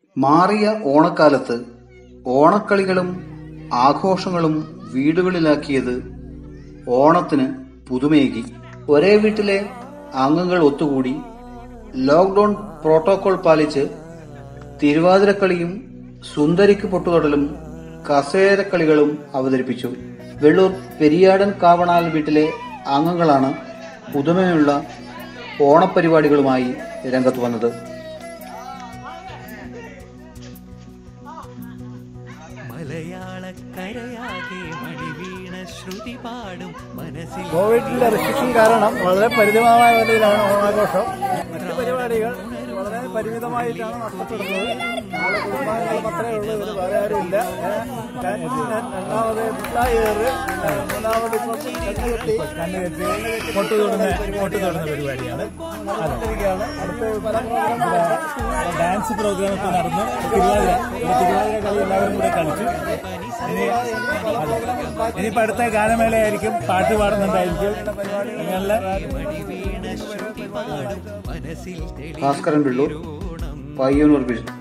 മാറിയ ഓണക്കാലത്ത് ഓണക്കളികളും ആഘോഷങ്ങളും വീടുകളിലാക്കിയത് ഓണത്തിന് പുതുമയേകി ഒരേ വീട്ടിലെ അംഗങ്ങൾ ഒത്തുകൂടി ലോക്ക്ഡൌൺ പ്രോട്ടോകോൾ പാലിച്ച് തിരുവാതിരക്കളിയും സുന്ദരിക്ക് പൊട്ടുതൊടലും കസേരക്കളികളും അവതരിപ്പിച്ചു വെള്ളൂർ പെരിയാടൻ കാവണാൽ വീട്ടിലെ അംഗങ്ങളാണ് പുതുമയുള്ള ഓണപ്പരിപാടികളുമായി രംഗത്ത് വന്നത് മലയാളക്കരയാകെ മണിവീണ ശ്രുതി പാടും മനസ്സിൽ കോവിഡിന്റെ റെസ്ട്രിക്ഷൻ കാരണം വളരെ പരിമിതമായ നിലയിലാണ് ഓണാഘോഷം മറ്റ് പരിപാടികൾ വളരെ പരിമിതമായിട്ടാണ് നഷ്ടപ്പെടുന്നത് നമ്മുടെ കുടുംബാംഗങ്ങൾ മാത്രമേ ഉള്ളൂ ഇവര് വേറെ ആരും ഇല്ല രണ്ടാമത് മിഠായി ഏറ് മൂന്നാമത് ഇപ്പൊ കണ്ണുകെട്ടി കണ്ണുകെട്ടി പൊട്ടു തൊടുന്ന പൊട്ടു തൊടുന്ന പരിപാടിയാണ് നടന്നിരിക്കുകയാണ് അടുത്ത പല പ്രോഗ്രാമുകളാണ് ഡാൻസ് പ്രോഗ്രാം ഒക്കെ നടന്നു തിരുവാതിര ഒരു തിരുവാതിര കളി എല്ലാവരും കൂടെ കളിച്ചു ഇനി ഇനിയിപ്പോ അടുത്ത ഗാനമേളയായിരിക്കും പാട്ട് പാടുന്നുണ്ടായിരിക്കും അങ്ങനെയുള്ള മണിവീണ ശ്രുതി പാടും മനസ്സിൽ തെളി ഭാസ്കരൻ വെള്ളൂർ പയ്യന്നൂർ വിഷൻ